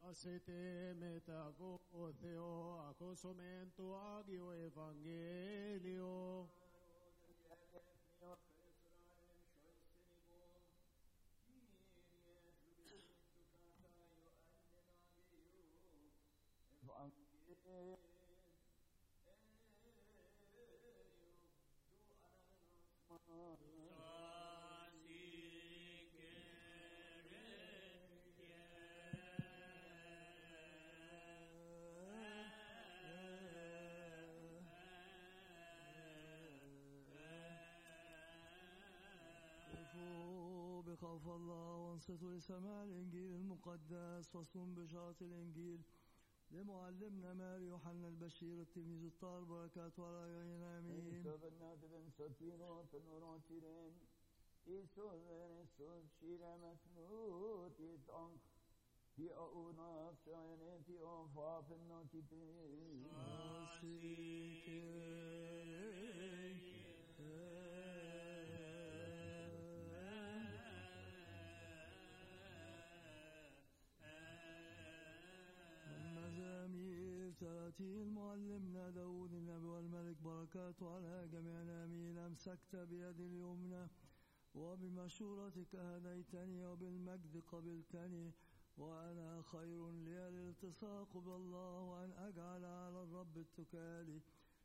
Asete metago Theo acosomento agio evangelio. وقفوا بخوف الله وانصتوا لسماع الإنجيل المقدس فصل بشارة الإنجيل لمعلمنا ماري يوحنا البشير التلميذ الطاهر بركاته على أعيننا آمين Sövennadeben Sotiro Fenorotiren Isover Sot Shira Mafnut Itong Ti Auna Fshayane Ti Ofa Fenotipin مزامير تراتيل معلمنا داود النبي والملك بركاته على جميعنا امين امسكت بيدي اليمنى وبمشورتك هديتني وبالمجد قبلتني وانا خير لي الالتصاق بالله وان اجعل على الرب التكالي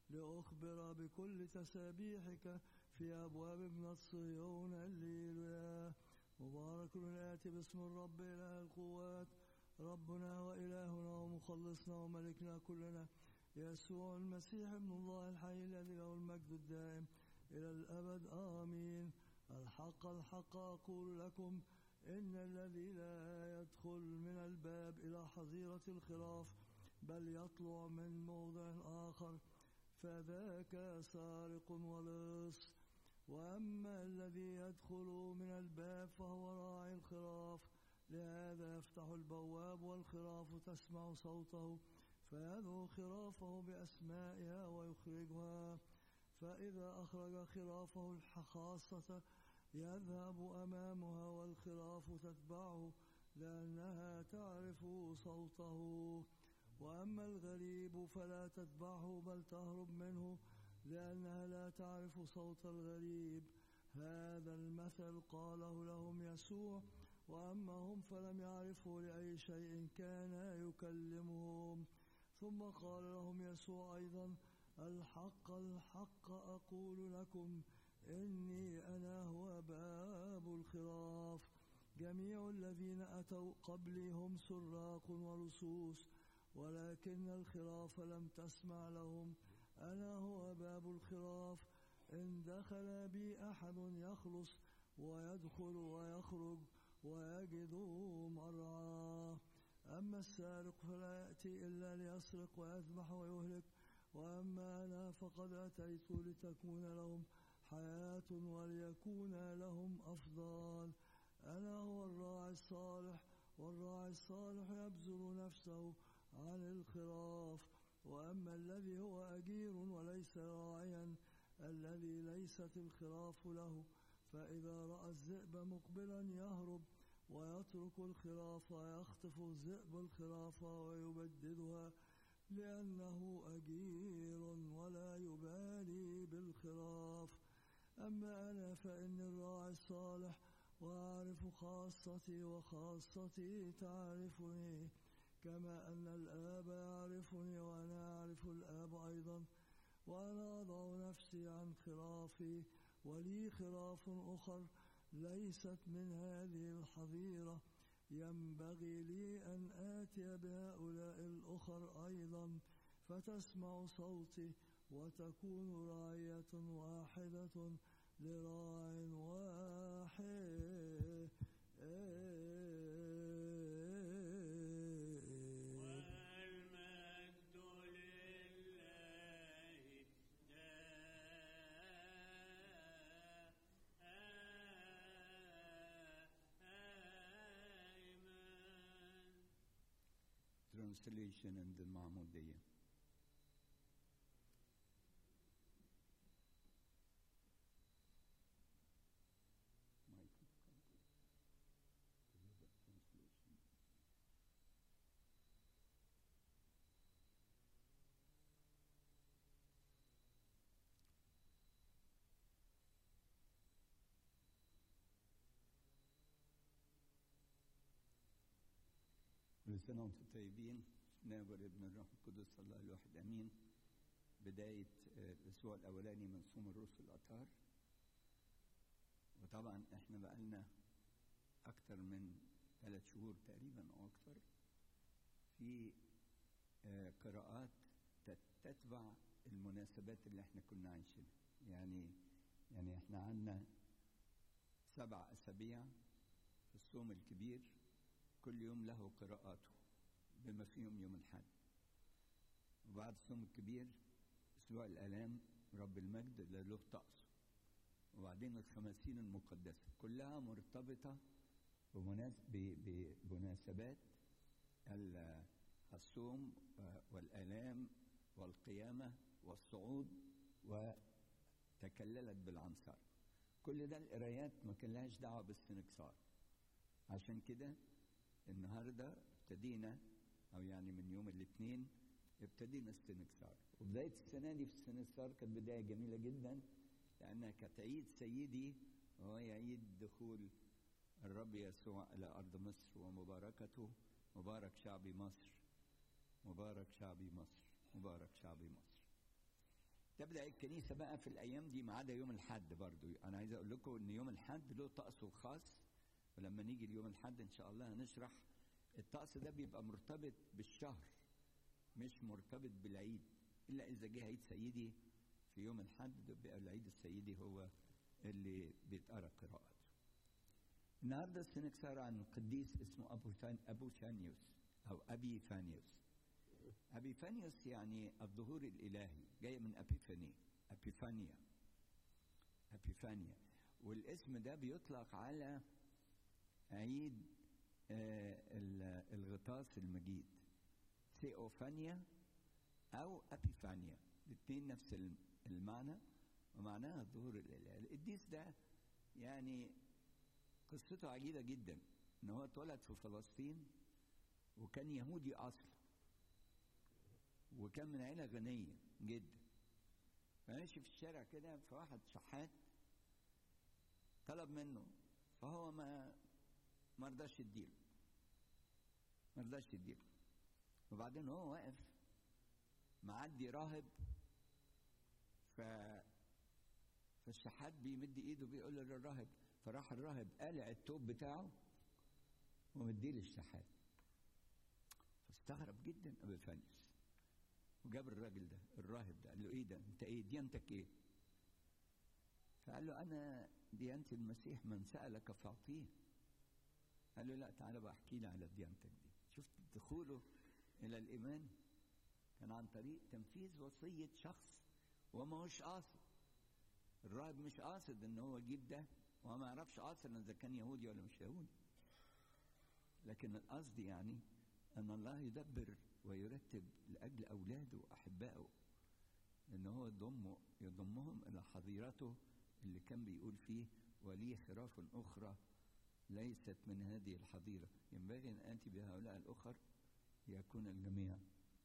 لاخبر بكل تسابيحك في ابواب ابن صهيون الليلويا مبارك الاتي باسم الرب اله القوات ربنا وإلهنا ومخلصنا وملكنا كلنا يسوع المسيح ابن الله الحي الذي له المجد الدائم إلى الأبد آمين الحق الحق أقول لكم إن الذي لا يدخل من الباب إلى حظيرة الخراف بل يطلع من موضع آخر فذاك سارق ولص وأما الذي يدخل من الباب فهو راعي الخراف لهذا يفتح البواب والخراف تسمع صوته فيدعو خرافه بأسمائها ويخرجها فإذا أخرج خرافه الخاصة يذهب أمامها والخراف تتبعه لأنها تعرف صوته وأما الغريب فلا تتبعه بل تهرب منه لأنها لا تعرف صوت الغريب هذا المثل قاله لهم يسوع وأما هم فلم يعرفوا لأي شيء كان يكلمهم ثم قال لهم يسوع أيضا الحق الحق أقول لكم إني أنا هو باب الخراف جميع الذين أتوا قبلي هم سراق ولصوص ولكن الخراف لم تسمع لهم أنا هو باب الخراف إن دخل بي أحد يخلص ويدخل ويخرج ويجد مرعاه أما السارق فلا يأتي إلا ليسرق ويذبح ويهلك وأما أنا فقد أتيت لتكون لهم حياة وليكون لهم أفضال أنا هو الراعي الصالح والراعي الصالح يبذل نفسه عن الخراف وأما الذي هو أجير وليس راعيا الذي ليست الخراف له فإذا رأى الذئب مقبلا يهرب ويترك الخراف ويخطف الذئب الخراف ويبددها لأنه أجير ولا يبالي بالخراف أما أنا فإني الراعي الصالح وأعرف خاصتي وخاصتي تعرفني كما أن الآب يعرفني وأنا أعرف الآب أيضا وأنا أضع نفسي عن خرافي ولي خراف أخر ليست من هذه الحظيرة ينبغي لي أن آتي بهؤلاء الأخر أيضا فتسمع صوتي وتكون راعية واحدة لراع واحد والمجد لله دائما Translation in the Mahmudiyya. Michael, come to- to hear the translation. كل سنة وانتم طيبين ناب والابن الروح القدس الله الواحد امين بداية آه، الاسبوع الاولاني من صوم الرسل الاطهار وطبعا احنا بقالنا اكتر من ثلاث شهور تقريبا او اكتر في آه، قراءات تت- تتبع المناسبات اللي احنا كنا عايشينها يعني يعني احنا عندنا سبع اسابيع في الصوم الكبير كل يوم له قراءاته بما فيهم يوم الحد وبعد الصوم الكبير اسبوع الالام رب المجد اللي له طقسه وبعدين الخمسين المقدسه كلها مرتبطه بمناس- ب- ب- بمناسبات ال- الصوم و- والالام والقيامه والصعود وتكللت بالعنصر كل ده القرايات ما كان لهاش دعوه بالاستنكسار عشان كده النهارده ابتدينا او يعني من يوم الاثنين ابتدينا استنكسار وبدايه السنه دي في استنكسار كانت بدايه جميله جدا لانها كانت عيد سيدي وهو عيد دخول الرب يسوع الى ارض مصر ومباركته مبارك شعبي مصر مبارك شعبي مصر مبارك شعبي مصر تبدا الكنيسه بقى في الايام دي ما عدا يوم الحد برضو انا عايز اقول لكم ان يوم الحد له طقسه الخاص ولما نيجي اليوم الحد ان شاء الله هنشرح الطقس ده بيبقى مرتبط بالشهر مش مرتبط بالعيد الا اذا جه عيد سيدي في يوم الحد ده بيبقى العيد السيدي هو اللي بيتقرا قراءته النهارده السنكسار عن قديس اسمه ابو ثان ابو ثانيوس او ابي ثانيوس ابي ثانيوس يعني الظهور الالهي جاي من ابيفاني ابيفانيا ابيفانيا والاسم ده بيطلق على عيد آه، ال- الغطاس المجيد ثيوفانيا او ابيفانيا الاثنين نفس الم- المعنى ومعناها الظهور الالهي القديس ده يعني قصته عجيبه جدا ان هو اتولد في فلسطين وكان يهودي اصلا وكان من عيله غنيه جدا فماشي في الشارع كده فواحد شحات طلب منه فهو ما ما رضاش يديله ما رضاش يديله وبعدين هو واقف معدي راهب ف فالشحات بيمد ايده بيقول له للراهب فراح الراهب قالع التوب بتاعه ومديه للشحات فاستغرب جدا ابو فانيس وجاب الراجل ده الراهب ده قال له ايه ده انت ايه ديانتك ايه فقال له انا ديانتي المسيح من سالك فاعطيه قال له لا تعالى بقى احكي لي على ديانتك دي شفت دخوله الى الايمان كان عن طريق تنفيذ وصيه شخص وما هوش قاصد الراهب مش قاصد ان هو يجيب ده وهو ما يعرفش اصلا اذا كان يهودي ولا مش يهودي لكن القصد يعني ان الله يدبر ويرتب لاجل اولاده واحبائه ان هو يضمه يضمهم الى حظيرته اللي كان بيقول فيه ولي خراف اخرى ليست من هذه الحظيره ينبغي ان اتي بهؤلاء الاخر ليكون الجميع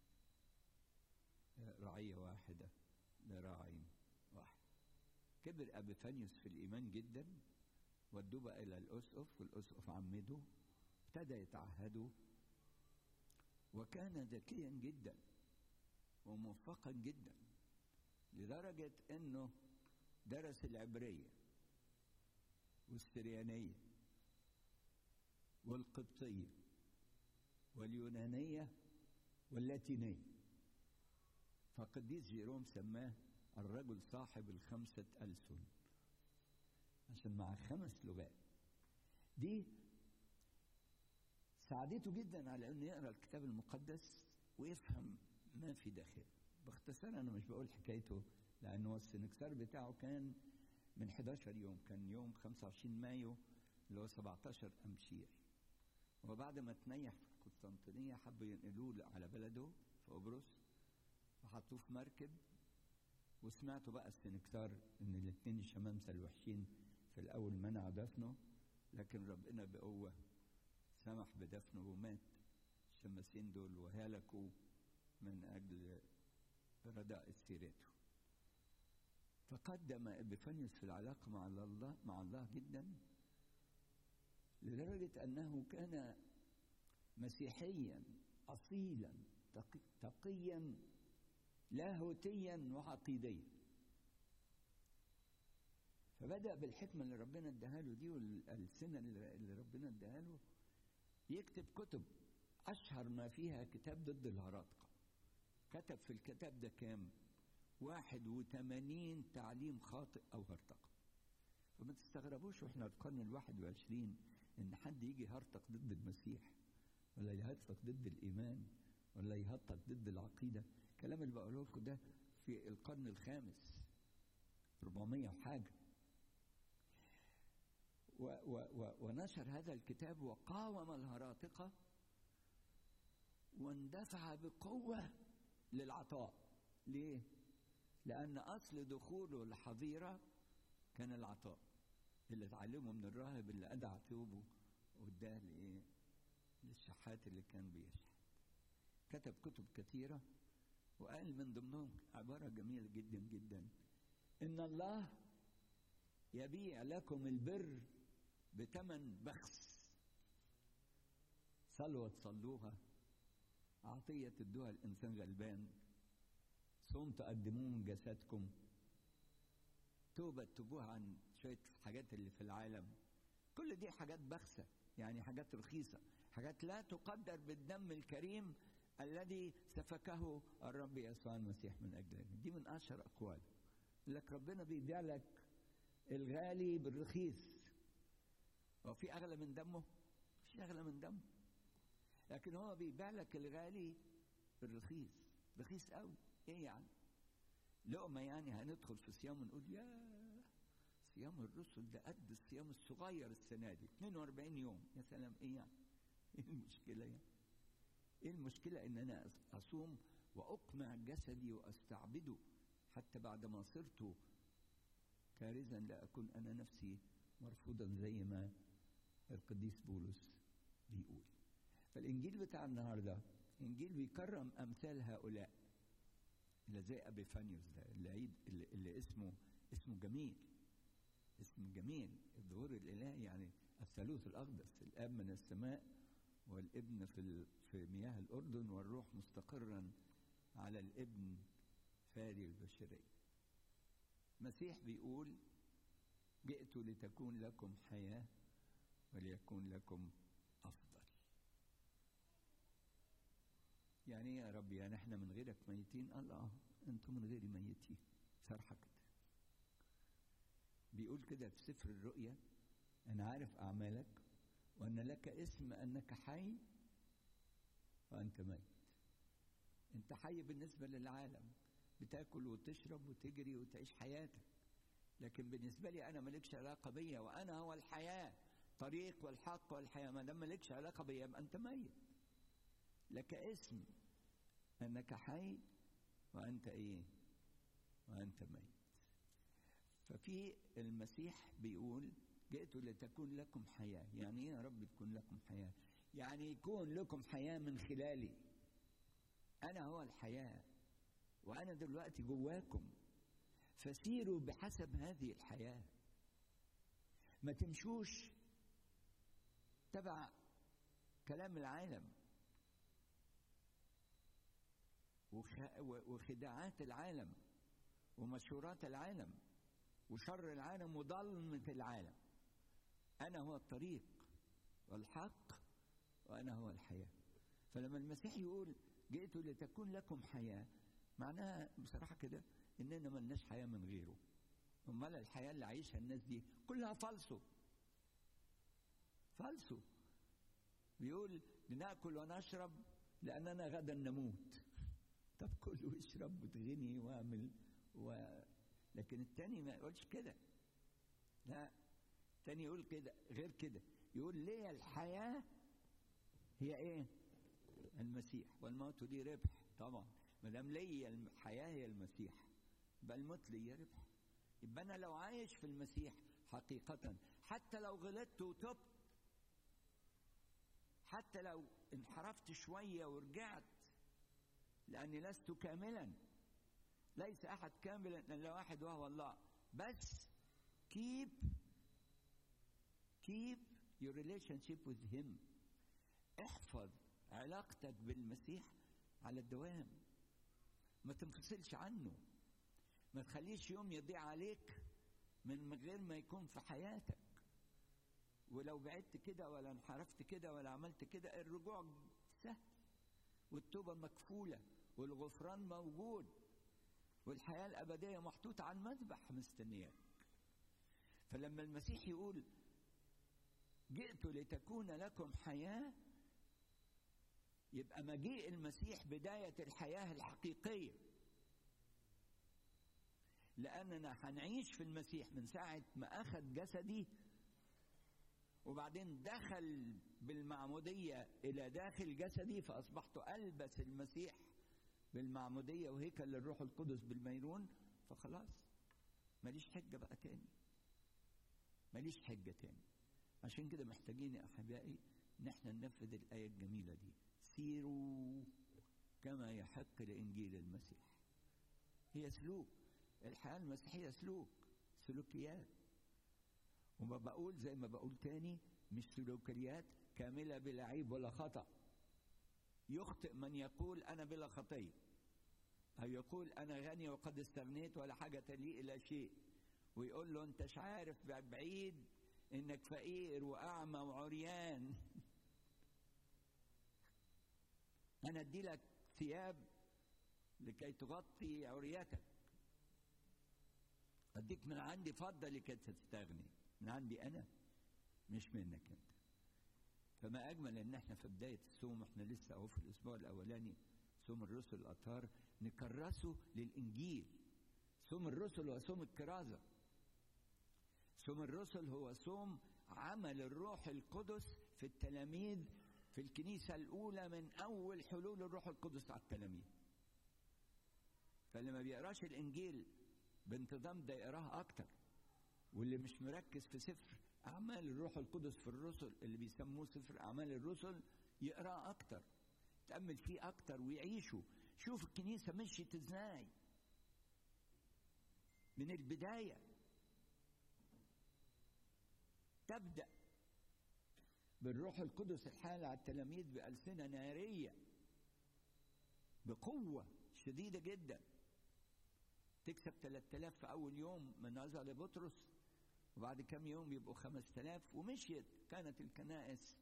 رعيه واحده لراع واحد كبر ابيفانيوس في الايمان جدا ودوه بقى الى الاسقف والاسقف عمده ابتدى يتعهدوا وكان ذكيا جدا وموفقا جدا لدرجة انه درس العبرية والسريانية والقبطية واليونانية واللاتينية فقديس جيروم سماه الرجل صاحب الخمسة ألسن عشان مع خمس لغات دي ساعدته جدا على انه يقرا الكتاب المقدس ويفهم ما في داخله باختصار انا مش بقول حكايته لانه هو السنكسار بتاعه كان من 11 يوم كان يوم 25 مايو اللي هو 17 امشير وبعد ما تنيح في القسطنطينيه حبوا ينقلوه على بلده في قبرص وحطوه في مركب وسمعتوا بقى السنكسار ان الاثنين الشمامسه الوحشين في الاول منعوا دفنه لكن ربنا بقوه سمح بدفنه ومات الشماسين دول وهلكوا من اجل رداء سيرته فقدم ابيفانيوس في العلاقه مع الله مع الله جدا لدرجه انه كان مسيحيا اصيلا تقي تقيا لاهوتيا وعقيديا فبدا بالحكمه اللي ربنا اداها له دي والسنه اللي ربنا اداها له يكتب كتب اشهر ما فيها كتاب ضد الهراطقه كتب في الكتاب ده كام 81 تعليم خاطئ او هرطقه فما تستغربوش واحنا في القرن الواحد وعشرين ان حد يجي يهرطق ضد المسيح ولا يهرطق ضد الايمان ولا يهرطق ضد العقيده الكلام اللي بقوله لكم ده في القرن الخامس 400 وحاجه و و و ونشر هذا الكتاب وقاوم الهراطقه واندفع بقوه للعطاء ليه لان اصل دخوله الحظيره كان العطاء اللي اتعلمه من الراهب اللي أدعى ثوبه واداه لإيه؟ للشحات اللي كان بيشحت. كتب كتب كثيرة وقال من ضمنهم عبارة جميلة جدا جدا إن الله يبيع لكم البر بثمن بخس صلوة تصلوها عطية تدوها الإنسان غلبان صوم تقدموه من جسدكم توبة تتوبوها عن شوية حاجات اللي في العالم كل دي حاجات بخسة يعني حاجات رخيصة حاجات لا تقدر بالدم الكريم الذي سفكه الرب يسوع المسيح من أجلنا دي من أشهر أقوال لك ربنا بيبيع لك الغالي بالرخيص هو في أغلى من دمه؟ مفيش أغلى من دمه لكن هو بيبيع لك الغالي بالرخيص رخيص قوي ايه يعني لقمة يعني هندخل في صيام ونقول يا صيام الرسل ده قد الصيام الصغير السنة دي 42 يوم يا سلام ايه يعني ايه المشكلة يعني ايه المشكلة ان انا اصوم واقمع جسدي واستعبده حتى بعد ما صرت كارزا لا اكون انا نفسي مرفوضا زي ما القديس بولس بيقول فالانجيل بتاع النهارده انجيل بيكرم امثال هؤلاء اللي زي ابيفانيوس ده اللي عيد اللي, اللي اسمه اسمه جميل اسم جميل الظهور الالهي يعني الثالوث الاقدس الاب من السماء والابن في في مياه الاردن والروح مستقرا على الابن فادي البشريه المسيح بيقول جئت لتكون لكم حياه وليكون لكم افضل يعني ايه يا رب يعني احنا من غيرك ميتين قال اه انتم من غيري ميتين صراحة كده بيقول كده في سفر الرؤيا انا عارف اعمالك وان لك اسم انك حي وانت ميت انت حي بالنسبة للعالم بتاكل وتشرب وتجري وتعيش حياتك لكن بالنسبة لي انا مالكش علاقة بيا وانا هو الحياة طريق والحق والحياة ما دام مالكش علاقة بيا يبقى انت ميت لك اسم انك حي وانت ايه وانت ميت ففي المسيح بيقول جئت لتكون لكم حياه يعني ايه يا رب تكون لكم حياه يعني يكون لكم حياه من خلالي انا هو الحياه وانا دلوقتي جواكم فسيروا بحسب هذه الحياه ما تمشوش تبع كلام العالم وخداعات العالم ومشورات العالم وشر العالم وضلمة العالم أنا هو الطريق والحق وأنا هو الحياة فلما المسيح يقول جئت لتكون لكم حياة معناها بصراحة كده إننا ملناش حياة من غيره أمال الحياة اللي عايشها الناس دي كلها فالصو فالصو بيقول لنأكل ونشرب لأننا غدا نموت طب كل واشرب وتغني واعمل و... لكن التاني ما يقولش كده لا التاني يقول كده غير كده يقول ليه الحياة هي ايه المسيح والموت دي ربح طبعا ما دام ليا الحياة هي المسيح يبقى الموت ليا ربح يبقى انا لو عايش في المسيح حقيقة حتى لو غلطت وتبت حتى لو انحرفت شوية ورجعت لأني لست كاملا ليس أحد كاملا إلا واحد وهو الله بس keep keep your relationship with him احفظ علاقتك بالمسيح على الدوام ما تنفصلش عنه ما تخليش يوم يضيع عليك من غير ما يكون في حياتك ولو بعدت كده ولا انحرفت كده ولا عملت كده الرجوع سهل والتوبة مكفولة والغفران موجود والحياة الأبدية محطوطة على المذبح مستنياك فلما المسيح يقول جئت لتكون لكم حياة يبقى مجيء المسيح بداية الحياة الحقيقية لأننا هنعيش في المسيح من ساعة ما أخذ جسدي وبعدين دخل بالمعمودية إلى داخل جسدي فأصبحت ألبس المسيح بالمعمودية وهيكل للروح القدس بالميرون فخلاص ماليش حجة بقى تاني ماليش حجة تاني عشان كده محتاجين يا أحبائي إن احنا ننفذ الآية الجميلة دي سيروا كما يحق لإنجيل المسيح هي سلوك الحياة المسيحية سلوك سلوكيات وما بقول زي ما بقول تاني مش سلوكيات كاملة بلا عيب ولا خطأ يخطئ من يقول أنا بلا خطية أو يقول أنا غني وقد استغنيت ولا حاجة لي إلى شيء ويقول له أنت مش عارف بعيد إنك فقير وأعمى وعريان أنا أدي لك ثياب لكي تغطي عريتك أديك من عندي فضة لكي تستغني من عندي أنا مش منك أنت فما أجمل إن إحنا في بداية الصوم إحنا لسه أهو في الأسبوع الأولاني صوم الرسل الأطهار نكرسه للإنجيل صوم الرسل هو صوم الكرازة صوم الرسل هو صوم عمل الروح القدس في التلاميذ في الكنيسة الأولى من أول حلول الروح القدس على التلاميذ فاللي ما بيقراش الإنجيل بانتظام ده يقراه أكتر واللي مش مركز في سفر أعمال الروح القدس في الرسل اللي بيسموه سفر أعمال الرسل يقراه أكتر تأمل فيه أكتر ويعيشه شوف الكنيسة مشيت إزاي من البداية تبدأ بالروح القدس الحال على التلاميذ بألسنة نارية بقوة شديدة جدا تكسب 3000 في أول يوم من نظر لبطرس وبعد كم يوم يبقوا 5000 ومشيت كانت الكنائس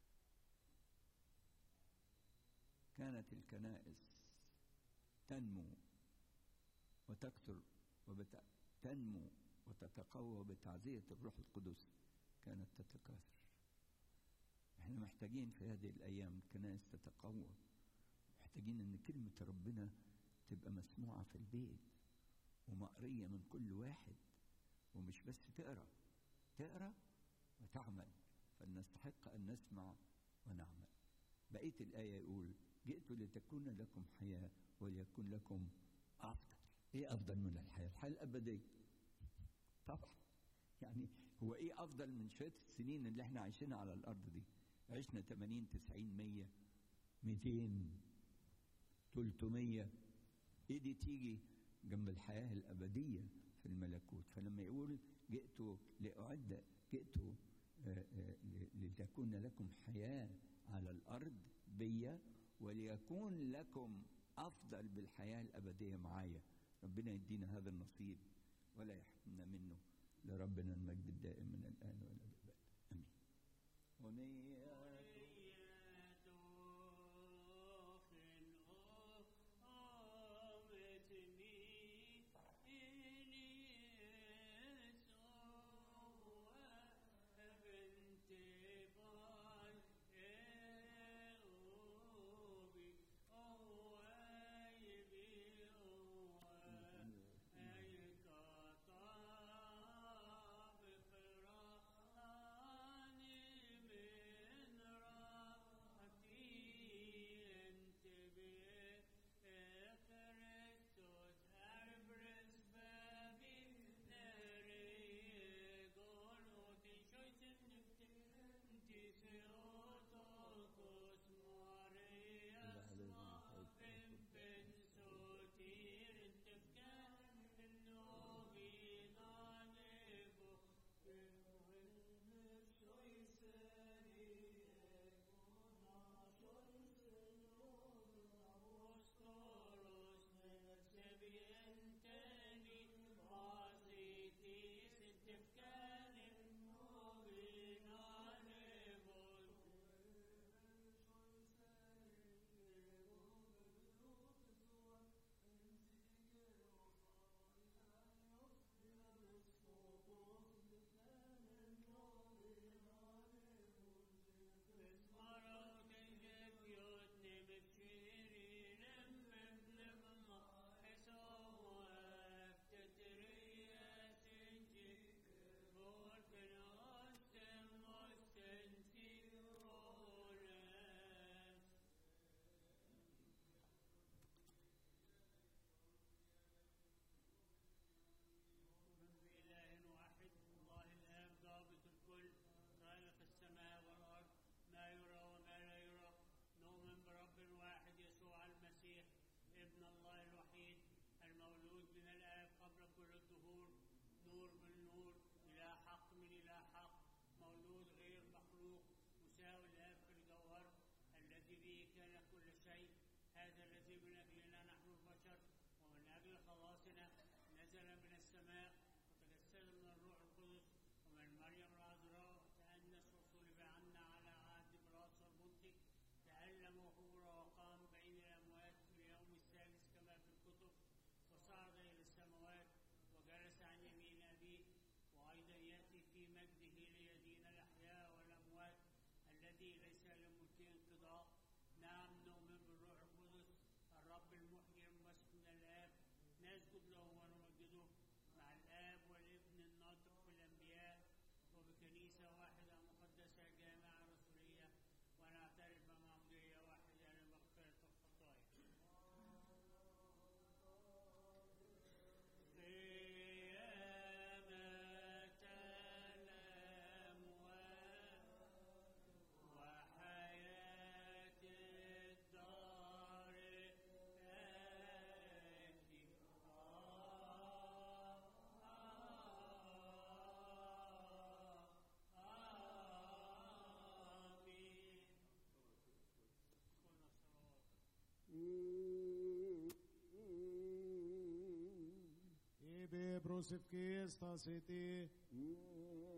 كانت الكنائس تنمو وتكثر وتنمو وتتقوى بتعزية الروح القدس كانت تتكاثر احنا محتاجين في هذه الأيام الكنائس تتقوى محتاجين ان كلمة ربنا تبقى مسموعة في البيت ومقرية من كل واحد ومش بس تقرا تقرا وتعمل فلنستحق أن نسمع ونعمل بقية الآية يقول جئت لتكون لكم حياة وليكن لكم أفضل إيه أفضل من الحياة الحياة الأبدية طبعا يعني هو إيه أفضل من شوية السنين اللي احنا عايشينها على الأرض دي عشنا 80 90 100 200 300 ايه دي تيجي جنب الحياة الأبدية في الملكوت فلما يقول جئت لأعد جئت لتكون لكم حياة على الأرض بيا وليكون لكم أفضل بالحياة الأبدية معايا ربنا يدينا هذا النصيب ولا يحرمنا منه لربنا المجد الدائم من الآن والأبد أمين من نزل من السماء وتجسد من الروح القدس ومن مريم العذراء تأنس وصلب عنا على عهد براس المنتج تألم وحور وقام بين الأموات في اليوم الثالث كما في الكتب وصعد إلى السماوات وجلس عن يمين أبيه وأيضا يأتي في مجده ليدين الأحياء والأموات الذي ليس لملكه انقضاء نعم نؤمن بالروح القدس الرب المحيي المسكن من الآب نسجد له ونمجده مع الآب والابن الناطق بالأنبياء وبكنيسة واحدة مقدسة جامعة رسولية ونعترف بمعمودية واحدة لمغفرة الخطايا قيامة الأموات وحياة الدار آمين Ibe prosevki stasiti,